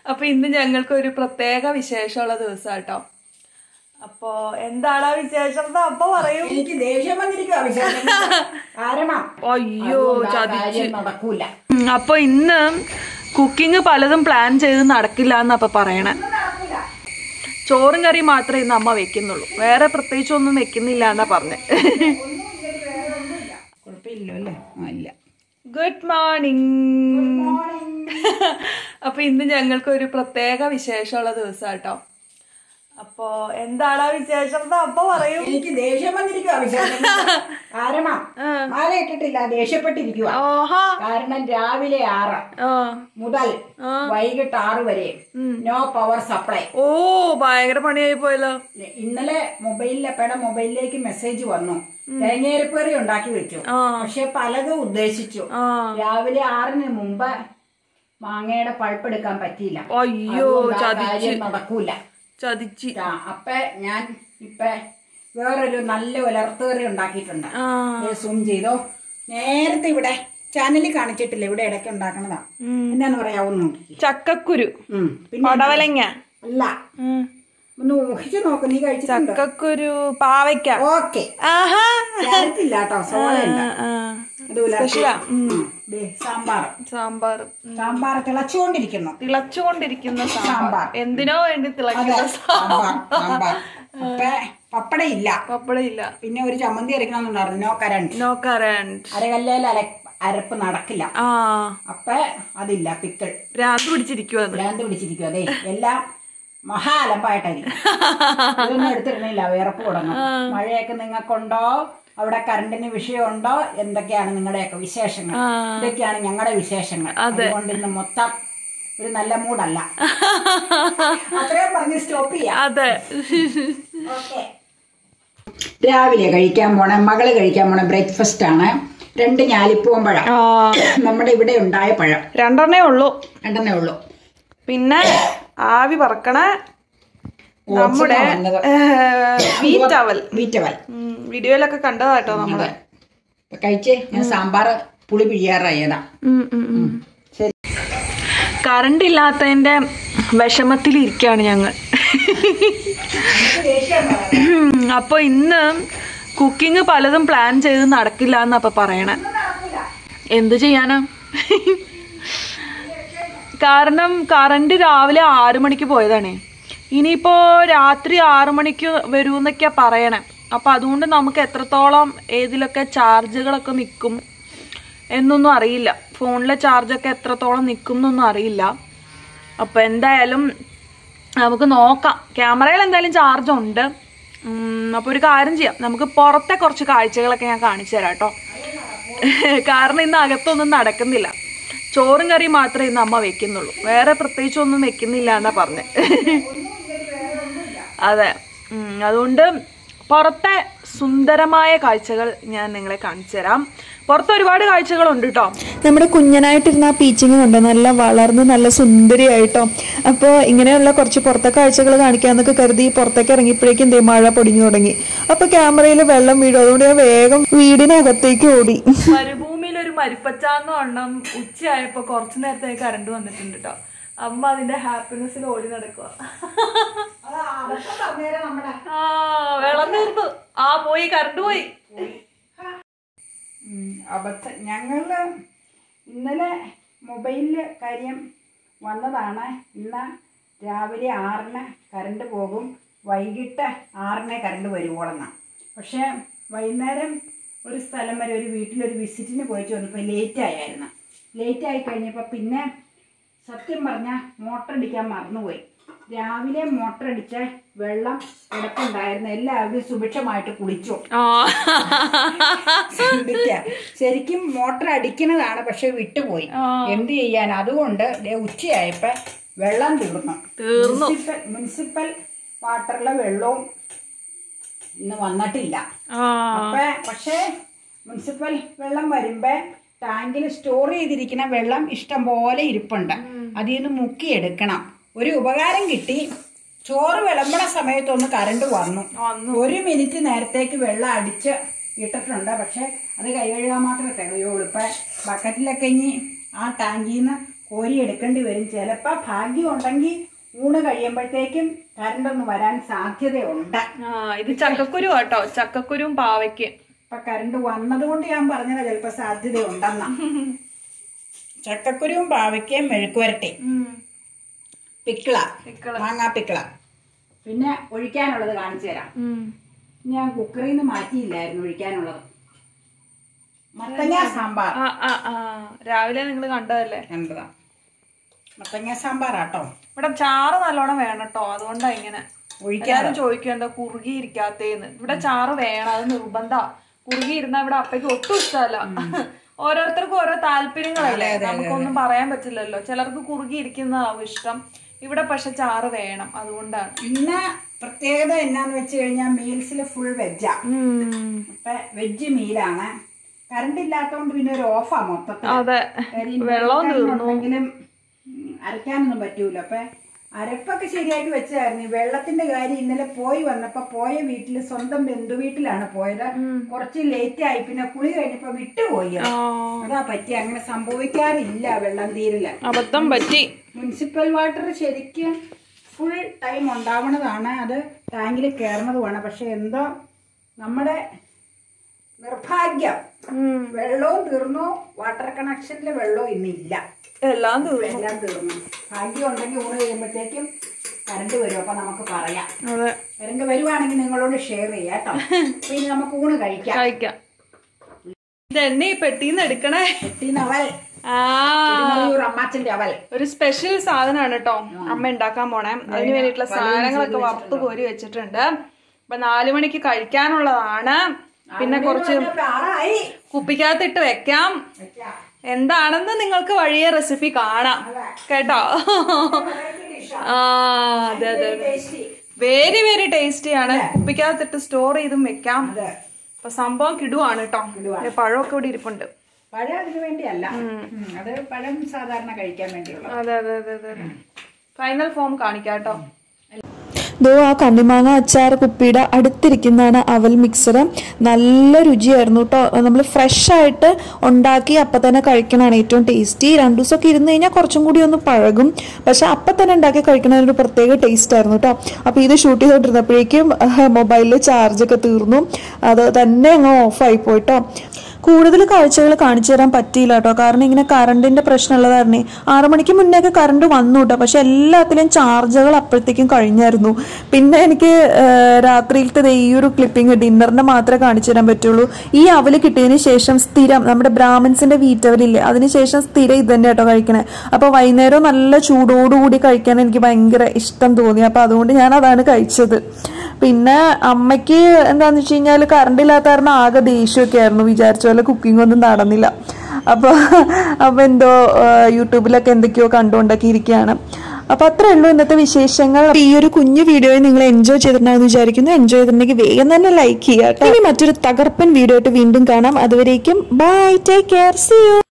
അപ്പൊ ഇന്ന് ഞങ്ങൾക്ക് ഒരു പ്രത്യേക വിശേഷമുള്ള ദിവസം കേട്ടോ അപ്പോ എന്താണ് ആ വിശേഷം എന്ന് അപ്പൊ പറയും എനിക്ക് ദേഷ്യം വന്നിരിക്കും വിശേഷം കാരണം അയ്യോ അതുകൊണ്ട് ആ ചതിച്ച് കാര്യം നടക്കൂല ഉം, അപ്പൊ ഇന്ന് കുക്കിംഗ് പലതും പ്ലാൻ ചെയ്ത് നടക്കില്ല എന്ന് അപ്പൊ പറയണേ ചോറും കറിയും മാത്രമേ ഇന്ന് അമ്മ വെക്കുന്നുള്ളൂ വേറെ പ്രത്യേകിച്ച് ഒന്നും വെക്കുന്നില്ല എന്നാ പറഞ്ഞേ കുഴപ്പമില്ലല്ലോ അല്ലേ ആ ഇല്ല ഗുഡ് മോർണിംഗ് അപ്പൊ ഇന്ന് ഞങ്ങൾക്ക് ഒരു പ്രത്യേക വിശേഷമുള്ള ദിവസം കേട്ടോ അപ്പോ എന്താണ് ആ വിശേഷം എന്ന് അപ്പൊ പറയും എനിക്ക് ദേഷ്യം വന്നിരിക്കുക വിശേഷം കാരണം മാല ഇട്ടിട്ടില്ല ദേഷ്യപ്പെട്ടിരിക്കുക ഓഹാ കാരണം രാവിലെ ആറ് ആ മുതൽ വൈകിട്ട് ആറ് വരെ നോ പവർ സപ്ലൈ ഓ ഭയങ്കര പണിയായി പോയല്ലോ ഇന്നലെ മൊബൈലിലെ പേടെ മൊബൈലിലേക്ക് മെസ്സേജ് വന്നു തേങ്ങയരപ്പേറി ഉണ്ടാക്കി വെച്ചു ആ. പക്ഷെ പലതും ഉദ്ദേശിച്ചു ആ രാവിലെ ആറിന് മുമ്പ് മാങ്ങയുടെ പൾപ്പ് എടുക്കാൻ പറ്റിയില്ല അയ്യോ അതുകൊണ്ട് ആ ചതിച്ച് കാര്യം നടക്കൂല ചതിച്ച് ആ, അപ്പൊ ഞാൻ ഇപ്പൊ വേറൊരു നല്ല ഉലർത്തുകറി ഉണ്ടാക്കിയിട്ടുണ്ട് ആ സൂം ചെയ്തോ നേരത്തെ ഇവിടെ ചാനലിൽ കാണിച്ചിട്ടില്ല ഇവിടെ ഇടയ്ക്ക് ഉണ്ടാക്കണതാ എന്നാന്ന് പറയാവോ നോക്കി ചക്കക്കുരു ഉം. പിന്നെ പടവലങ്ങ അല്ല ഉം. ഒന്ന് ഊഹിച്ചു നോക്ക് നീ കഴിച്ചിട്ടുണ്ടോ ചക്കക്കുരു പാവയ്ക്ക ഓക്കെ ആഹാ ക്യാരറ്റ് ഇല്ല കേട്ടോ സോളയുണ്ട് ആ, അത് ഉലർത്തി ഉം. ദേ, സാമ്പാർ സാമ്പാർ സാമ്പാർ തിളച്ചുകൊണ്ടിരിക്കുന്നു തിളച്ചുകൊണ്ടിരിക്കുന്ന സാമ്പാർ സാമ്പാർ. എന്തിനോ വേണ്ടി അതെ തിളക്കുന്ന സാമ്പാർ സാമ്പാർ അപ്പൊ പപ്പട ഇല്ല പപ്പട ഇല്ല പിന്നെ ഒരു ചമ്മന്തി അരക്കണമെന്നുണ്ടായിരുന്നു നോ കരണ്ട് നോ കറണ്ട് അരകല്ലേൽ അര അരപ്പ് നടക്കില്ല ആ അപ്പൊ അതില്ല പിക്കിൾ ഭ്രാന്ത് പിടിച്ചിരിക്കുവത് ഭ്രാന്ത് പിടിച്ചിരിക്കും അതെ എല്ലാം മഹാ അലമ്പായിട്ടായിരിക്കും ഇതൊന്നും എടുത്തിരുന്നില്ല വിയർപ്പ് തുടങ്ങും മഴയൊക്കെ നിങ്ങൾക്കുണ്ടോ അവിടെ കറണ്ടിന് വിഷയമുണ്ടോ എന്തൊക്കെയാണ് നിങ്ങളുടെയൊക്കെ വിശേഷങ്ങൾ ഇതൊക്കെയാണ് ഞങ്ങളുടെ വിശേഷങ്ങൾ അതുകൊണ്ട് ഇന്ന് മൊത്തം ഒരു നല്ല മൂടല്ല അത്രയും പറഞ്ഞ് സ്റ്റോപ്പ് ചെയ്യാം അതെ ഓക്കെ രാവിലെ കഴിക്കാൻ പോണ മകള് കഴിക്കാൻ പോണ ബ്രേക്ക്ഫാസ്റ്റ് ആണ് രണ്ട് ഞാലിപ്പൂവൻ പഴം ആ നമ്മുടെ ഇവിടെ ഉണ്ടായ പഴം രണ്ടെണ്ണേ ഉള്ളൂ രണ്ടെണ്ണേ ഉള്ളൂ പിന്നെ ആവി പറക്കണ നമ്മുടെ വീറ്റ് അവൽ വീറ്റവൽ വീഡിയോയിലൊക്കെ കണ്ടതാ കേട്ടോ നമ്മള് അപ്പൊ കഴിച്ച് ഞാൻ സാമ്പാർ പുളി പിഴിയാറായതാ ശരി കറണ്ട് ഇല്ലാത്തതിന്റെ വിഷമത്തിലിരിക്കുകയാണ് ഞങ്ങൾ അപ്പോൾ ഇന്ന് കുക്കിംഗ് പലതും പ്ലാൻ ചെയ്ത് നടക്കില്ല എന്ന് അപ്പൊ പറയണേ എന്ത് ചെയ്യാനാ കാരണം കറണ്ട് രാവിലെ ആറു മണിക്ക് പോയതാണേ ഇനിയിപ്പോ രാത്രി ആറു മണിക്ക് വരുമെന്നൊക്കെയാ പറയണേ അപ്പൊ അതുകൊണ്ട് നമുക്ക് എത്രത്തോളം ഏതിലൊക്കെ ചാർജുകളൊക്കെ നിൽക്കും എന്നൊന്നും അറിയില്ല ഫോണിലെ ചാർജൊക്കെ എത്രത്തോളം നിൽക്കും എന്നൊന്നും അറിയില്ല അപ്പൊ എന്തായാലും നമുക്ക് നോക്കാം ക്യാമറയിൽ എന്തായാലും ചാർജ് ഉണ്ട് ഉം, അപ്പൊ ഒരു കാര്യം ചെയ്യാം നമുക്ക് പുറത്തെ കുറച്ച് കാഴ്ചകളൊക്കെ ഞാൻ കാണിച്ചു തരാം കേട്ടോ കാരണം ഇന്ന് അകത്തൊന്നും നടക്കുന്നില്ല ചോറും കറിയും മാത്രമേ ഇന്ന് അമ്മ വെക്കുന്നുള്ളൂ വേറെ പ്രത്യേകിച്ച് ഒന്നും വെക്കുന്നില്ല എന്നാ പറഞ്ഞത് അതെ ഉം, അതുകൊണ്ട് പുറത്തെ സുന്ദരമായ കാഴ്ചകൾ ഞാൻ നിങ്ങളെ കാണിച്ചു തരാം പുറത്ത് ഒരുപാട് കാഴ്ചകളുണ്ട് കേട്ടോ നമ്മുടെ കുഞ്ഞനായിട്ടിരുന്ന ആ പീച്ചിങ് കണ്ടോ നല്ല വളർന്ന് നല്ല സുന്ദരിയായിട്ടോ അപ്പോൾ ഇങ്ങനെയുള്ള കുറച്ച് പുറത്തെ കാഴ്ചകൾ കാണിക്കാന്നൊക്കെ കരുതി പുറത്തേക്ക് ഇറങ്ങിയപ്പോഴേക്കും ദേ മഴ പൊടിഞ്ഞു തുടങ്ങി അപ്പോൾ ക്യാമറയിൽ വെള്ളം വീഴും അതുകൊണ്ട് ഞാൻ വേഗം വീടിനകത്തേക്ക് ഓടി മരുഭൂമിയിൽ ഒരു മരുപ്പച്ചാന്ന് വണ്ണം ഉച്ചയായപ്പോ കുറച്ചു നേരത്തേക്ക് കറണ്ട് വന്നിട്ടുണ്ട് കേട്ടോ അമ്മ അതിന്റെ ഹാപ്പിനെസ്സിൽ ഓടി നടക്കുക ആ വെള്ളം തീർന്നു ആ പോയി കറണ്ട് പോയി ഉം, അബദ്ധം ഞങ്ങള് ഇന്നലെ മൊബൈലില് കാര്യം വന്നതാണ് ഇന്ന് രാവിലെ ആറിന് കറണ്ട് പോകും വൈകിട്ട് ആറിന് കറണ്ട് വരുവോളെന്ന പക്ഷേ വൈകുന്നേരം ഒരു സ്ഥലം വരെ ഒരു വീട്ടിലൊരു വിസിറ്റിന് പോയിട്ട് വന്നപ്പോൾ ലേറ്റ് ആയായിരുന്നു ലേറ്റ് ആയി കഴിഞ്ഞപ്പോൾ പിന്നെ സത്യം പറഞ്ഞാൽ മോട്ടർ അടിക്കാൻ മറന്നുപോയി രാവിലെ മോട്ടർ അടിച്ച വെള്ളം കിടപ്പുണ്ടായിരുന്നു എല്ലാവരും സുഭിക്ഷമായിട്ട് കുളിച്ചു ആ ചിന്തിക്ക. ശരിക്കും മോട്ടർ അടിക്കുന്നതാണ് പക്ഷെ വിട്ടുപോയി എന്ത് ചെയ്യാൻ അതുകൊണ്ട് ദേ ഉച്ചയായപ്പോ വെള്ളം തീർന്നു മുനിസിപ്പൽ മുനിസിപ്പൽ വാട്ടറിലെ വെള്ളവും ഇന്ന് വന്നിട്ടില്ല ആ അപ്പൊ പക്ഷേ മുനിസിപ്പൽ വെള്ളം വരുമ്പോ ടാങ്കിൽ സ്റ്റോർ ചെയ്തിരിക്കുന്ന വെള്ളം ഇഷ്ടം പോലെ ഇരിപ്പുണ്ട് അതിൽ നിന്ന് മുക്കിയെടുക്കണം ഒരു ഉപകാരം കിട്ടി ചോറ് വിളമ്പണ സമയത്തൊന്ന് കറണ്ട് വന്നു ഒരു മിനിറ്റ് നേരത്തേക്ക് വെള്ളം അടിച്ച് ഇട്ടിട്ടുണ്ട് പക്ഷെ അത് കൈ കഴുകാൻ മാത്രമേ തികയുള്ളൂ ഇപ്പൊ ബക്കറ്റിലൊക്കെ ഇനി ആ ടാങ്കിൽ നിന്ന് കോരി എടുക്കേണ്ടി വരും ചിലപ്പോൾ ഭാഗ്യം ഉണ്ടെങ്കിൽ ഊണ് കഴിയുമ്പോഴത്തേക്കും കറണ്ട് ഒന്ന് വരാൻ സാധ്യതയുണ്ട് ആ ഇത് ചക്കക്കുരു കേട്ടോ ചക്കക്കുരും പാവയ്ക്ക് ഇപ്പൊ കറണ്ട് വന്നതുകൊണ്ട് ഞാൻ പറഞ്ഞത് ചിലപ്പോൾ സാധ്യതയുണ്ടെന്ന ചക്കക്കുരുവും പാവയ്ക്കയും മെഴുക്കുവരട്ടി പിക്കിള പിക്കിള്. മാങ്ങാ പിക്കിള പിന്നെ ഒഴിക്കാനുള്ളത് കാണിച്ചു തരാം ഞാൻ കുക്കറിൽ നിന്ന് മാറ്റിയില്ലായിരുന്നു ഒഴിക്കാനുള്ളത് മത്തങ്ങ സാമ്പാർ ആ ആ ആ രാവിലെ നിങ്ങൾ കണ്ടതല്ലേ കണ്ടതാ മത്തങ്ങ സാമ്പാറാട്ടോ ഇവിടെ ചാറ് നല്ലോണം വേണം കേട്ടോ അതുകൊണ്ടാ ഇങ്ങനെ ഒഴിക്കാൻ എല്ലാരും ചോദിക്കും എന്താ കുറുകി ഇരിക്കാത്തേന്ന് ഇവിടെ ചാറ് വേണം അത് നിർബന്ധ കുറുകി ഇരുന്ന ഇവിടെ അപ്പയ്ക്ക് ഒട്ടും ഇഷ്ടമല്ല ഓരോരുത്തർക്കും ഓരോ താല്പര്യങ്ങളല്ലേ നമുക്കൊന്നും പറയാൻ പറ്റില്ലല്ലോ ചിലർക്ക് കുറുകി ഇരിക്കുന്നതാവും ഇഷ്ടം ഇവിടെ പക്ഷെ ചാറ് വേണം അതുകൊണ്ടാണ് പിന്നെ പ്രത്യേകത എന്നാന്ന് വെച്ച് കഴിഞ്ഞാൽ മീൽസിൽ ഫുൾ വെജാ ഇപ്പൊ വെജ് മീലാണ് കറണ്ട് ഇല്ലാത്തതുകൊണ്ട് പിന്നെ ഒരു ഓഫാ മൊത്തത്തിൽ അതെ കാര്യം വെള്ളവും ഉണ്ടെങ്കിലും ഉം, അരയ്ക്കാനൊന്നും പറ്റൂല അപ്പൊ അരപ്പൊക്കെ ശരിയാക്കി വെച്ചതായിരുന്നു ഈ വെള്ളത്തിന്റെ കാര്യം ഇന്നലെ പോയി വന്നപ്പോ പോയ വീട്ടില് സ്വന്തം ബന്ധു വീട്ടിലാണ് പോയത് കുറച്ച് ലേറ്റ് ആയി പിന്നെ കുളി കഴിഞ്ഞപ്പോ വിട്ടുപോയി ആ അതാ പറ്റി അങ്ങനെ സംഭവിക്കാറില്ല വെള്ളം തീരില്ല അബദ്ധം പറ്റി മുനിസിപ്പൽ വാട്ടർ ശരിക്കും ഫുൾ ടൈം ഉണ്ടാവണതാണ് അത് ടാങ്കിൽ കയറണതുമാണ് പക്ഷെ എന്തോ നമ്മുടെ നിർഭാഗ്യം വെള്ളവും തീർന്നു വാട്ടർ കണക്ഷനിൽ വെള്ളവും ഇന്നില്ല എല്ലാം തീർന്നു എല്ലാം തീർന്നു ഭാഗ്യം ഉണ്ടെങ്കിൽ ഊണ് കഴിയുമ്പോഴത്തേക്കും കറണ്ട് വരും അപ്പൊ നമുക്ക് പറയാം അതെ കറണ്ട് വരുവാണെങ്കിൽ നിങ്ങളോട് ഷെയർ ചെയ്യാം കേട്ടോ അപ്പൊ ഇനി നമുക്ക് ഊണ് കഴിക്കാം കഴിക്കാം ഇതെന്നെ ഈ പെട്ടിന്ന് എടുക്കണേ കുട്ടീനവൽ ആ അമ്മാച്ചന്റെ അവൽ ഒരു സ്പെഷ്യൽ സാധനമാണ് കേട്ടോ അമ്മ ഉണ്ടാക്കാൻ പോണേ അതിന് വേണ്ടിയിട്ടുള്ള സാധനങ്ങളൊക്കെ വറുത്ത് കോരി വെച്ചിട്ടുണ്ട് അപ്പൊ നാലു മണിക്ക് കഴിക്കാനുള്ളതാണ് പിന്നെ കുറച്ച് ആറായി കുപ്പിക്കകത്തിട്ട് വെക്കാം എന്താണെന്ന് നിങ്ങൾക്ക് വഴിയെ റെസിപ്പി കാണാം കേട്ടോ ആ അതെ അതെ അതെ വെരി വെരി ടേസ്റ്റിയാണ് കുപ്പിക്കകത്തിട്ട് സ്റ്റോർ ചെയ്തും വെക്കാം അതെ അപ്പൊ സംഭവം കിടുവാണ് കേട്ടോ ദേ പഴമൊക്കെ ഇവിടെ ഇരിപ്പുണ്ട് പഴം അതിന് വേണ്ടിയല്ല ഉം, അത് പഴം സാധാരണ കഴിക്കാൻ വേണ്ടിയുള്ള അതെ അതെ അതെ അതെ ഫൈനൽ ഫോം കാണിക്കാം കേട്ടോ ദോ ആ കണ്ണിമാങ്ങ അച്ചാർ കുപ്പിയുടെ അടുത്തിരിക്കുന്നതാണ് അവൽ മിക്സർ നല്ല രുചിയായിരുന്നു കേട്ടോ നമ്മൾ ഫ്രഷ് ആയിട്ട് ഉണ്ടാക്കി അപ്പം തന്നെ കഴിക്കണതാണ് ഏറ്റവും ടേസ്റ്റി രണ്ടു ദിവസമൊക്കെ ഇരുന്ന് കഴിഞ്ഞാൽ കുറച്ചും കൂടി ഒന്ന് പഴകും പക്ഷെ അപ്പം തന്നെ ഉണ്ടാക്കി കഴിക്കണ ഒരു പ്രത്യേക ടേസ്റ്റ് ആയിരുന്നു കേട്ടോ അപ്പോൾ ഇത് ഷൂട്ട് ചെയ്തുകൊണ്ടിരുന്നപ്പോഴേക്കും മൊബൈലിൽ ചാർജൊക്കെ തീർന്നു അത് തന്നെ അങ്ങ് ഓഫായി പോയിട്ടോ കൂടുതൽ കാഴ്ചകൾ കാണിച്ചു തരാൻ പറ്റിയില്ല കേട്ടോ കാരണം ഇങ്ങനെ കറണ്ടിന്റെ പ്രശ്നമുള്ള കാരണേ ആറു മണിക്ക് മുന്നേ ഒക്കെ കറണ്ട് വന്നു കേട്ടോ പക്ഷെ എല്ലാത്തിലും ചാർജുകൾ അപ്പോഴത്തേക്കും കഴിഞ്ഞായിരുന്നു പിന്നെ എനിക്ക് ആ, രാത്രിയിലത്തെ ദേ ഈ ഒരു ക്ലിപ്പിംഗ് ഡിന്നറിന്റെ മാത്രമേ കാണിച്ചു തരാൻ പറ്റുള്ളൂ ഈ അവല് കിട്ടിയതിന് ശേഷം സ്ഥിരം നമ്മുടെ ബ്രാഹ്മിൻസിന്റെ വീറ്റവലില്ലേ അതിനുശേഷം സ്ഥിരം ഇത് തന്നെ കേട്ടോ കഴിക്കണേ അപ്പൊ വൈകുന്നേരം നല്ല ചൂടോടുകൂടി കഴിക്കാൻ എനിക്ക് ഭയങ്കര ഇഷ്ടം തോന്നി അപ്പൊ അതുകൊണ്ട് ഞാൻ അതാണ് കഴിച്ചത് പിന്നെ അമ്മയ്ക്ക് എന്താന്ന് വെച്ച് കഴിഞ്ഞാൽ കറണ്ട് ഇല്ലാത്ത കാരണം ആകെ ദേഷ്യമൊക്കെ ആയിരുന്നു വിചാരിച്ച പോലെ കുക്കിംഗ് ഒന്നും നടന്നില്ല അപ്പൊ അപ്പൊ എന്തോ ആ, യൂട്യൂബിലൊക്കെ എന്തൊക്കെയോ കണ്ടുകൊണ്ടൊക്കെ ഇരിക്കുകയാണ് അപ്പൊ അത്രേ ഉള്ളൂ ഇന്നത്തെ വിശേഷങ്ങൾ ഈ ഒരു കുഞ്ഞു വീഡിയോയെ നിങ്ങൾ എൻജോയ് ചെയ്തിട്ടുണ്ടാവും വിചാരിക്കുന്നു എൻജോയ് ചെയ്തിട്ടുണ്ടെങ്കിൽ വേഗം തന്നെ ലൈക്ക് ചെയ്യാം കേട്ടോ ഇനി മറ്റൊരു തകർപ്പൻ വീഡിയോ ആയിട്ട് വീണ്ടും കാണാം അതുവരേക്കും bye take care see U